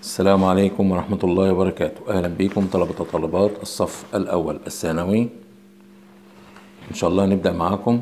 السلام عليكم ورحمة الله وبركاته أهلا بكم طلبة وطالبات الصف الأول الثانوي إن شاء الله نبدأ معاكم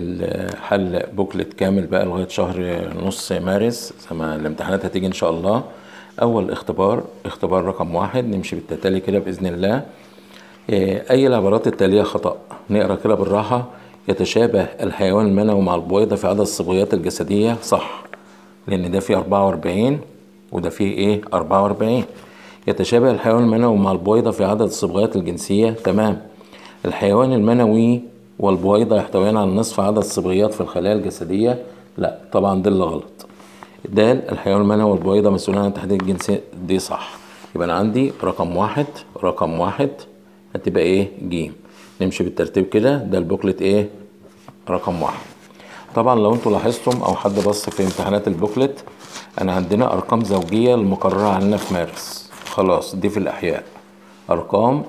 الحل بوكلت كامل بقى لغاية شهر نص مارس زي ما الامتحانات هتيجي إن شاء الله أول اختبار اختبار رقم واحد نمشي بالتتالي كده بإذن الله إيه، أي العبارات التالية خطأ نقرأ كده بالراحة يتشابه الحيوان المنوي مع البويضة في عدد الصبغيات الجسدية صح لأن ده فيه 44 وده فيه إيه 44 يتشابه الحيوان المنوي مع البويضة في عدد الصبغيات الجنسية تمام الحيوان المنوي والبويضة يحتويان على نصف عدد الصبغيات في الخلايا الجسدية لا طبعا ده اللي غلط دال الحيوان المنوي والبويضة مسؤولين عن تحديد الجنسية دي صح يبقى أنا عندي رقم واحد رقم واحد هتبقى إيه جيم نمشي بالترتيب كده ده البوكلت إيه رقم واحد طبعا لو انتوا لاحظتم او حد بص في امتحانات البوكلت انا عندنا ارقام زوجيه المقرره عندنا في مارس خلاص دي في الاحياء ارقام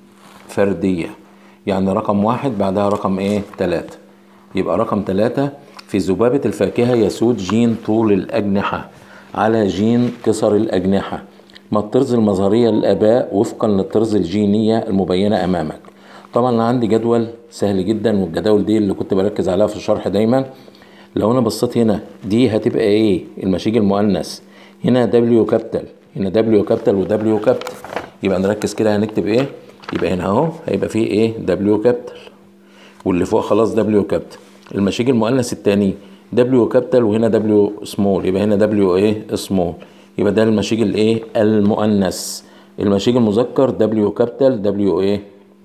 فرديه يعني رقم واحد بعدها رقم ايه تلاتة يبقى رقم تلاتة في ذبابة الفاكهة يسود جين طول الأجنحة على جين قصر الأجنحة ما الطرز المظهرية للآباء وفقا للطرز الجينية المبينة أمامك طبعا أنا عندي جدول سهل جدا والجداول دي اللي كنت بركز عليها في الشرح دايما لو أنا بصيت هنا دي هتبقى إيه المشيج المؤنث هنا دبليو كابيتال هنا دبليو كابيتال ودبليو كابيتال يبقى نركز كده هنكتب إيه يبقى هنا أهو هيبقى فيه إيه دبليو كابيتال واللي فوق خلاص دبليو كابيتال المشيج المؤنث التاني دبليو كابيتال وهنا دبليو سمول يبقى هنا دبليو ايه سمول يبقى ده المشيج الايه المؤنث المشيج المذكر دبليو كابيتال دبليو ايه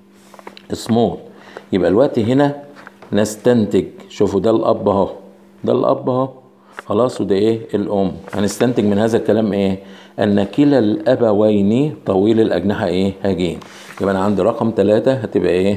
سمول يبقى الوقت هنا نستنتج شوفوا ده الاب اهو ده الاب اهو خلاص وده ايه الام هنستنتج من هذا الكلام ايه ان كلا الابوين طويل الاجنحه ايه هجين يبقى انا عندي رقم ثلاثة هتبقى ايه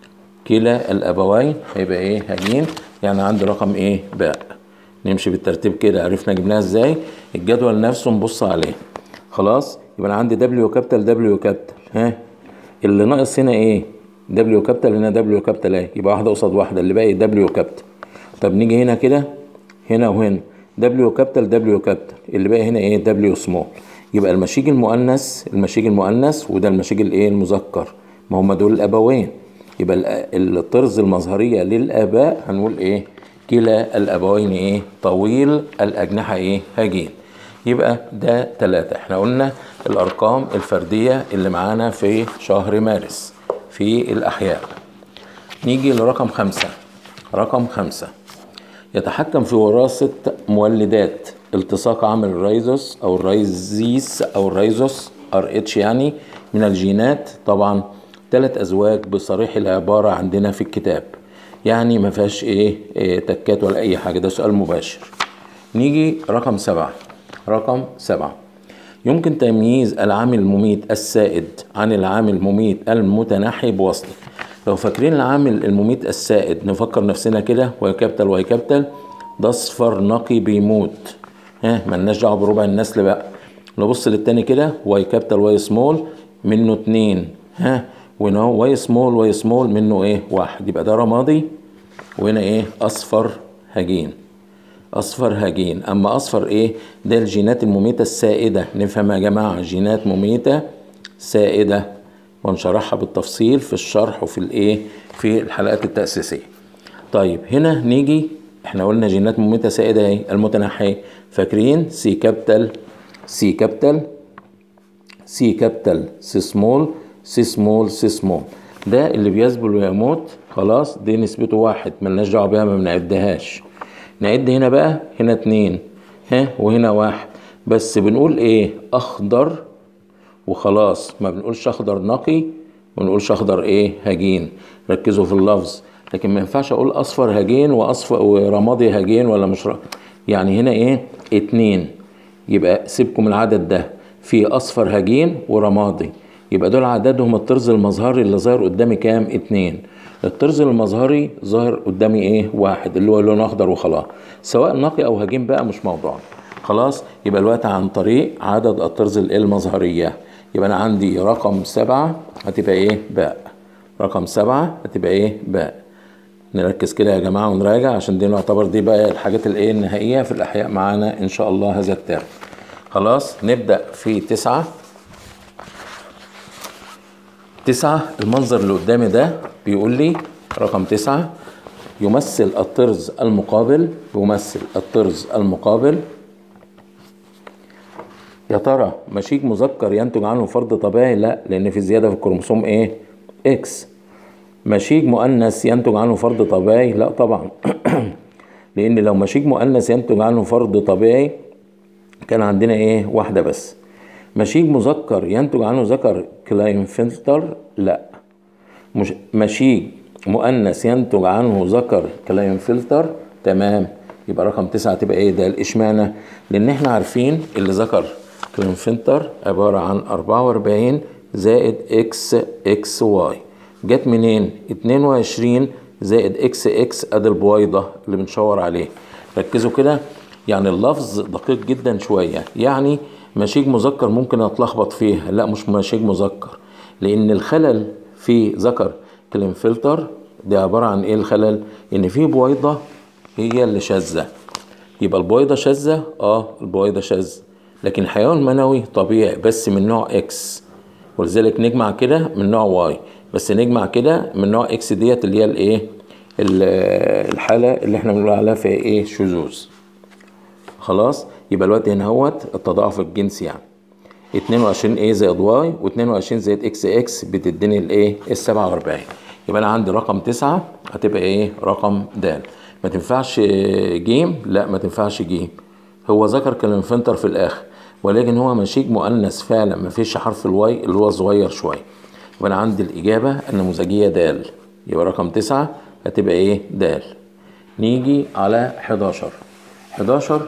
كلا الابوين هيبقى ايه هجين يعني عندي رقم ايه باء نمشي بالترتيب كده عرفنا جبناها ازاي الجدول نفسه نبص عليه خلاص يبقى انا عندي دبليو كابيتال دبليو كابيتال ها اللي ناقص هنا ايه دبليو كابيتال هنا دبليو كابيتال اهي يبقى واحده قصاد واحده اللي باقي دبليو كابيتال طب نيجي هنا كده هنا وهنا دبليو كابيتال دبليو كابيتال اللي باقي هنا ايه دبليو سمول يبقى المشيج المؤنث المشيج المؤنث وده المشيج الايه المذكر ما هم دول الابوين يبقى الطرز المظهريه للاباء هنقول ايه كلا الابوين ايه طويل الاجنحه ايه هجين يبقى ده ثلاثة احنا قلنا الارقام الفرديه اللي معانا في شهر مارس في الأحياء نيجي لرقم خمسة رقم خمسة يتحكم في وراثة مولدات التصاق عامل الرايزوس أو الرايزيس أو الرايزوس ار اتش يعني من الجينات طبعا ثلاث أزواج بصريح العبارة عندنا في الكتاب يعني ما فيهاش إيه, إيه تكات ولا أي حاجة ده سؤال مباشر نيجي رقم سبعة رقم سبعة يمكن تمييز العامل المميت السائد عن العامل المميت المتنحي بوصله لو فاكرين العامل المميت السائد نفكر نفسنا كده واي كابيتال واي كابيتال ده اصفر نقي بيموت ها ملناش دعوه بربع النسل بقى نبص للتاني كده واي كابيتال واي سمول منه اتنين ها وهنا واي سمول واي سمول منه ايه واحد يبقى ده رمادي وهنا ايه اصفر هجين اصفر هجين اما اصفر ايه ده الجينات المميته السائده نفهم يا جماعه جينات مميته سائده ونشرحها بالتفصيل في الشرح وفي الايه في الحلقات التاسيسيه طيب هنا نيجي احنا قلنا جينات مميته سائده ايه المتنحيه فاكرين سي كابيتال سي كابيتال سي كابيتال سي سمول سي سمول سي سمول ده اللي بيذبل ويموت خلاص دي نسبته واحد ملناش دعوه بيها ما بنعدهاش نعد هنا بقى هنا اتنين ها وهنا واحد بس بنقول ايه اخضر وخلاص ما بنقولش اخضر نقي ما بنقولش اخضر ايه هجين ركزوا في اللفظ لكن ما ينفعش اقول اصفر هجين واصفر ورمادي هجين ولا مش ر... يعني هنا ايه اتنين يبقى سيبكم العدد ده في اصفر هجين ورمادي يبقى دول عددهم الطرز المظهري اللي ظاهر قدامي كام اتنين الطرز المظهري ظاهر قدامي ايه واحد اللي هو لون اخضر وخلاص سواء نقي او هجين بقى مش موضوعنا خلاص يبقى الوقت عن طريق عدد الطرز المظهريه يبقى انا عندي رقم سبعة هتبقى ايه باء رقم سبعة هتبقى ايه باء نركز كده يا جماعة ونراجع عشان دي نعتبر دي بقى الحاجات الايه النهائية في الأحياء معانا إن شاء الله هذا الترم خلاص نبدأ في تسعة تسعة المنظر اللي قدامي ده بيقول لي رقم تسعة يمثل الطرز المقابل يمثل الطرز المقابل يا ترى مشيج مذكر ينتج عنه فرد طبيعي لا لان في زياده في الكروموسوم ايه اكس مشيج مؤنث ينتج عنه فرد طبيعي لا طبعا لان لو مشيج مؤنث ينتج عنه فرد طبيعي كان عندنا ايه واحده بس مشيج مذكر ينتج عنه ذكر كلاينفلتر لا مش مشيج مؤنث ينتج عنه ذكر كلاينفلتر تمام يبقى رقم تسعة تبقى ايه ده اشمعنى لان احنا عارفين اللي ذكر كلاينفلتر عبارة عن أربعة وأربعين زائد اكس اكس واي جت منين اتنين وعشرين زائد اكس اكس ادي البويضة اللي بنشاور عليه ركزوا كده يعني اللفظ دقيق جدا شوية يعني مشيج مذكر ممكن اتلخبط فيها لا مش مشيج مذكر لان الخلل في ذكر كلينفلتر ده عبارة عن ايه الخلل ان في بويضة هي اللي شاذة يبقى البويضة شاذة اه البويضة شاذة لكن الحيوان المنوي طبيعي بس من نوع اكس ولذلك نجمع كده من نوع واي بس نجمع كده من نوع اكس ديت اللي هي الايه الحالة اللي احنا بنقول عليها فيها ايه شذوذ خلاص يبقى الوقت هنا هوت التضاعف الجنسي يعني 22 ايه زائد واي و22 زائد اكس اكس بتديني الايه ال 47 يبقى انا عندي رقم 9 هتبقى ايه رقم د ما تنفعش جيم لا ما تنفعش جيم هو ذكر كلمفنتر في الاخر ولكن هو مشيج مؤنث فعلا ما فيش حرف الواي اللي هو صغير شويه يبقى انا عندي الاجابه النموذجيه د يبقى رقم 9 هتبقى ايه د نيجي على 11 11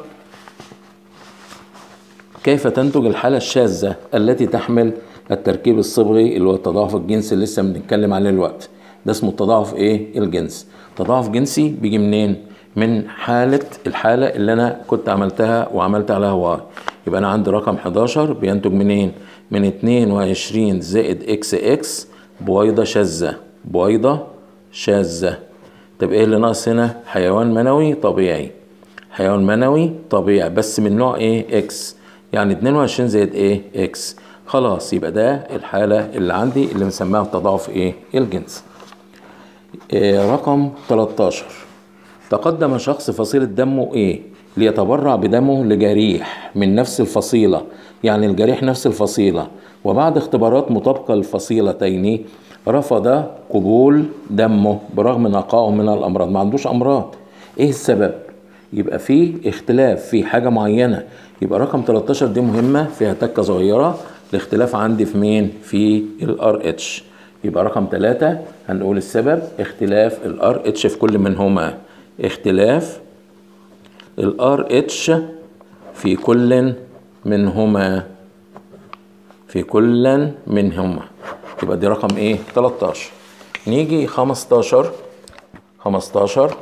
كيف تنتج الحالة الشاذة التي تحمل التركيب الصبغي اللي هو التضاعف الجنسي اللي لسه بنتكلم عليه الوقت ده اسمه التضاعف ايه الجنسي تضاعف جنسي بيجي منين من حالة الحالة اللي انا كنت عملتها وعملت عليها واي يبقى انا عندي رقم 11 بينتج منين من 22 زائد اكس اكس بويضة شاذة بويضة شاذة طب ايه اللي ناقص هنا حيوان منوي طبيعي حيوان منوي طبيعي بس من نوع ايه اكس يعني 22 زائد ايه اكس خلاص يبقى ده الحالة اللي عندي اللي بنسميها التضاعف ايه الجنسي إيه رقم 13 تقدم شخص فصيلة دمه ايه ليتبرع بدمه لجريح من نفس الفصيلة يعني الجريح نفس الفصيلة وبعد اختبارات مطابقة للفصيلتين رفض قبول دمه برغم نقائه من الأمراض ما عندوش أمراض ايه السبب يبقى في اختلاف في حاجة معينة يبقى رقم 13 دي مهمة فيها تكة صغيرة الاختلاف عندي في مين في الار اتش يبقى رقم 3 هنقول السبب اختلاف الار اتش في كل منهما اختلاف الار اتش في كل منهما في كل منهما يبقى دي رقم ايه 13 نيجي 15 15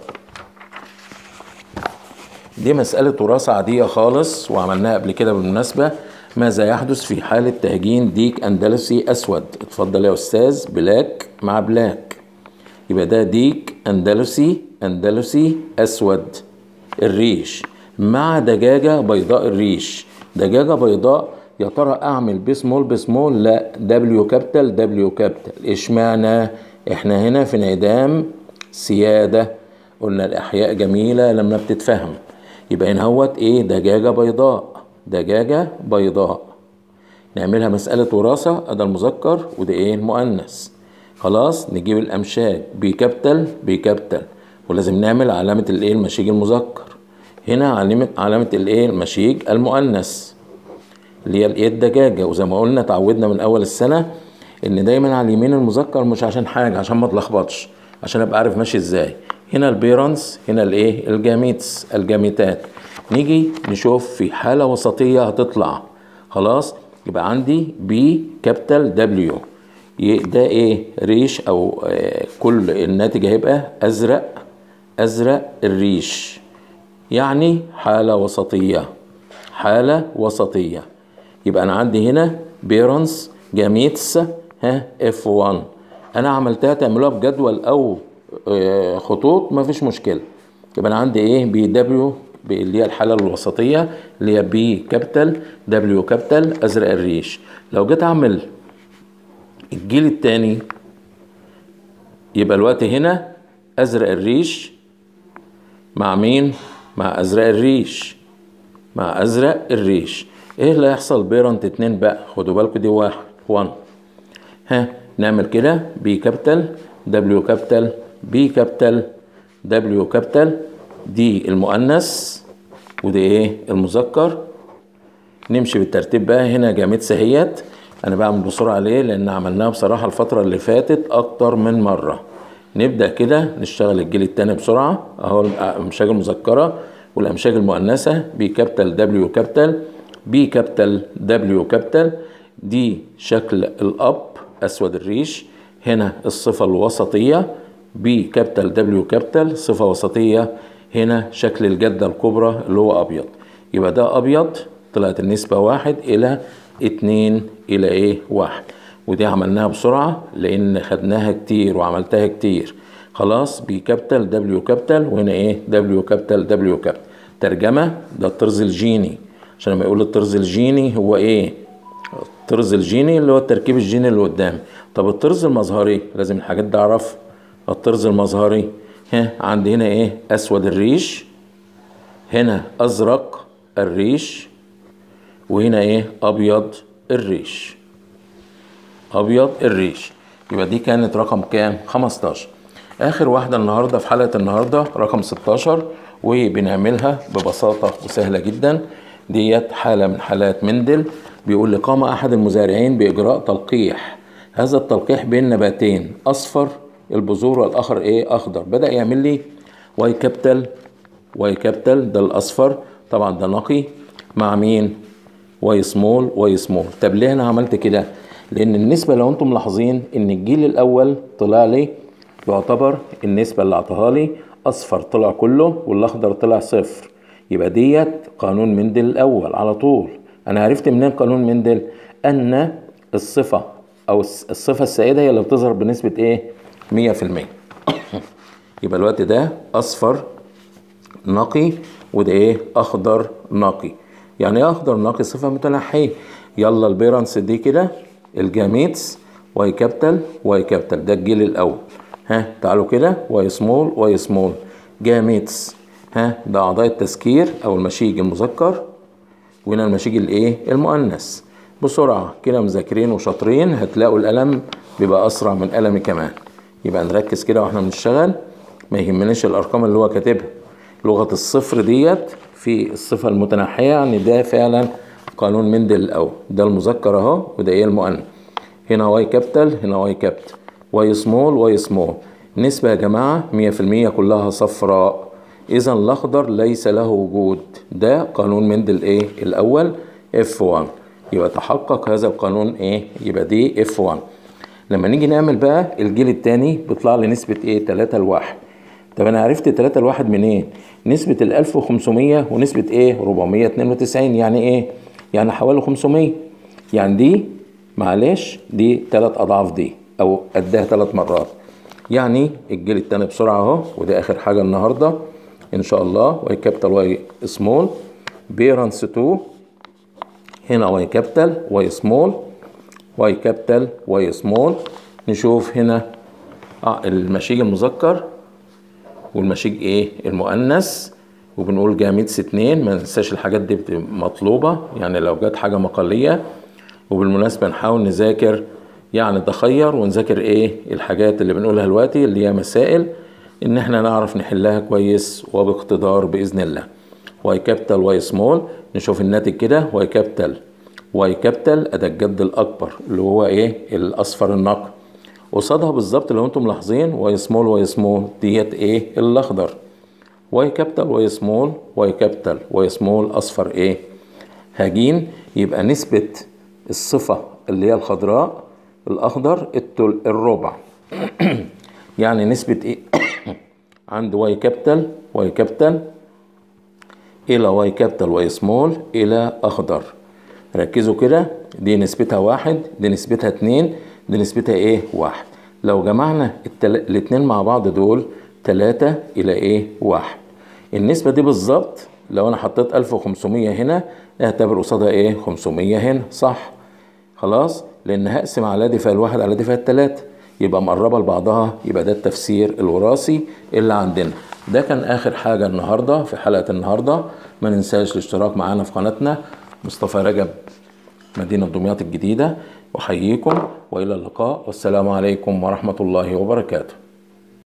دي مسألة وراثة عادية خالص وعملناها قبل كده بالمناسبة ماذا يحدث في حالة تهجين ديك أندلسي أسود اتفضل يا أستاذ بلاك مع بلاك يبقى ده ديك أندلسي أندلسي أسود الريش مع دجاجة بيضاء الريش دجاجة بيضاء يا ترى أعمل بسمول بسمول لا دبليو كابيتال دبليو كابيتال إشمعنى إحنا هنا في انعدام سيادة قلنا الأحياء جميلة لما بتتفهم يبقى هنا هوت ايه دجاجة بيضاء دجاجة بيضاء نعملها مسألة وراثة ده المذكر وده ايه المؤنث خلاص نجيب الأمشاج بكابتل بكابتل ولازم نعمل علامة الايه المشيج المذكر هنا علامة علامة الايه المشيج المؤنث اللي هي الايه الدجاجة وزي ما قلنا تعودنا من أول السنة إن دايما على اليمين المذكر مش عشان حاجة عشان ما اتلخبطش عشان ابقى عارف ماشي ازاي هنا البيرنس هنا الايه الجاميتس الجاميتات نيجي نشوف في حاله وسطيه هتطلع خلاص يبقى عندي بي كابيتال دبليو ده ايه ريش او آه كل الناتج هيبقى ازرق ازرق الريش يعني حاله وسطيه حاله وسطيه يبقى انا عندي هنا بيرنس جاميتس ها اف 1 انا عملتها تعملوها بجدول او خطوط ما فيش مشكله يبقى انا عندي ايه بي دبليو اللي هي الحالة الوسطية اللي هي بي كابيتال دبليو كابيتال أزرق الريش لو جيت أعمل الجيل التاني يبقى الوقت هنا أزرق الريش مع مين؟ مع أزرق الريش مع أزرق الريش إيه اللي هيحصل بيرنت اتنين بقى خدوا بالكوا دي واحد 1 ها نعمل كده بي كابيتال دبليو كابيتال بي كابيتال دبليو كابيتال دي المؤنث ودي ايه المذكر نمشي بالترتيب بقى هنا جامد سهيت انا بعمل بسرعه ليه لان عملناها بصراحه الفتره اللي فاتت اكتر من مره نبدا كده نشتغل الجيل التاني بسرعه اهو الامشاج المذكره والامشاج المؤنثه بي كابيتال دبليو كابيتال بي كابيتال دبليو كابيتال دي شكل الاب اسود الريش هنا الصفه الوسطيه بي كابيتال دبليو كابيتال صفه وسطيه هنا شكل الجده الكبرى اللي هو ابيض يبقى ده ابيض طلعت النسبه واحد الى اتنين الى ايه واحد ودي عملناها بسرعه لان خدناها كتير وعملتها كتير خلاص بي كابيتال دبليو كابيتال وهنا ايه دبليو كابيتال دبليو كابيتال ترجمه ده الطرز الجيني عشان لما يقول الطرز الجيني هو ايه الطرز الجيني اللي هو التركيب الجيني اللي قدام طب الطرز المظهري لازم الحاجات دي اعرف الطرز المظهري ها عندي هنا ايه اسود الريش هنا ازرق الريش وهنا ايه ابيض الريش ابيض الريش يبقى دي كانت رقم كام 15 اخر واحده النهارده في حلقه النهارده رقم 16 وبنعملها ببساطه وسهله جدا ديت حاله من حالات مندل بيقول لي قام احد المزارعين باجراء تلقيح هذا التلقيح بين نباتين اصفر البذور والاخر ايه اخضر بدا يعمل لي واي كابيتال واي كابيتال ده الاصفر طبعا ده نقي مع مين واي سمول واي سمول طب ليه انا عملت كده لان النسبه لو انتم ملاحظين ان الجيل الاول طلع لي يعتبر النسبه اللي اعطاها لي اصفر طلع كله والاخضر طلع صفر يبقى ديت قانون مندل الاول على طول انا عرفت منين قانون مندل ان الصفه او الصفه السائده هي اللي بتظهر بنسبه ايه 100% يبقى الوقت ده اصفر نقي وده ايه اخضر نقي يعني ايه اخضر نقي صفه متنحيه يلا البيرنس دي كده الجاميتس واي كابيتال واي كابيتال ده الجيل الاول ها تعالوا كده واي سمول واي سمول جاميتس ها ده اعضاء التذكير او المشيج المذكر وهنا المشيج الايه المؤنث بسرعه كده مذاكرين وشاطرين هتلاقوا القلم بيبقى اسرع من قلمي كمان يبقى نركز كده واحنا بنشتغل ما يهمناش الارقام اللي هو كاتبها لغه الصفر ديت في الصفه المتنحيه يعني ده فعلا قانون مندل الاول ده المذكر اهو وده ايه المؤنث هنا واي كابيتال هنا واي كابيتال واي سمول واي سمول نسبة يا جماعة 100% كلها صفراء إذا الأخضر ليس له وجود ده قانون مندل إيه الأول F1 يبقى تحقق هذا القانون إيه يبقى دي F1 لما نيجي نعمل بقى الجيل التاني بيطلع لي نسبة إيه 3 لواحد طب أنا عرفت 3 لواحد منين؟ إيه؟ نسبة ال 1500 ونسبة إيه 492 يعني إيه؟ يعني حوالي 500 يعني دي معلش دي تلات أضعاف دي أو قدها تلات مرات يعني الجيل التاني بسرعة أهو وده آخر حاجة النهاردة إن شاء الله واي كابيتال واي سمول بيرنس 2 هنا واي كابيتال واي سمول واي كابيتال واي سمول نشوف هنا آه المشيج المذكر والمشيج ايه المؤنث وبنقول جاميتس اتنين ما ننساش الحاجات دي مطلوبة يعني لو جت حاجة مقالية وبالمناسبة نحاول نذاكر يعني تخير ونذاكر ايه الحاجات اللي بنقولها دلوقتي اللي هي مسائل ان احنا نعرف نحلها كويس وباقتدار باذن الله واي كابيتال واي سمول نشوف الناتج كده واي كابيتال واي كابيتال ادى الجد الاكبر اللي هو ايه الاصفر النقي قصادها بالظبط لو انتم ملاحظين واي سمول واي سمول ديت ايه الاخضر واي كابيتال واي سمول واي كابيتال واي سمول اصفر ايه هاجين يبقى نسبة الصفة اللي هي الخضراء الاخضر التل الربع يعني نسبة ايه عند واي كابيتال واي كابيتال الى واي كابيتال واي سمول الى اخضر ركزوا كده دي نسبتها واحد دي نسبتها اتنين دي نسبتها ايه واحد لو جمعنا التل... الاتنين مع بعض دول تلاتة الى ايه واحد النسبة دي بالظبط لو انا حطيت 1500 هنا اعتبر قصادها ايه 500 هنا صح خلاص لان هقسم على دي فيها الواحد على دي فيها التلاتة يبقى مقربة لبعضها يبقى ده التفسير الوراثي اللي عندنا ده كان اخر حاجة النهاردة في حلقة النهاردة ما ننساش الاشتراك معانا في قناتنا مصطفى رجب مدينة دمياط الجديدة أحييكم وإلى اللقاء والسلام عليكم ورحمة الله وبركاته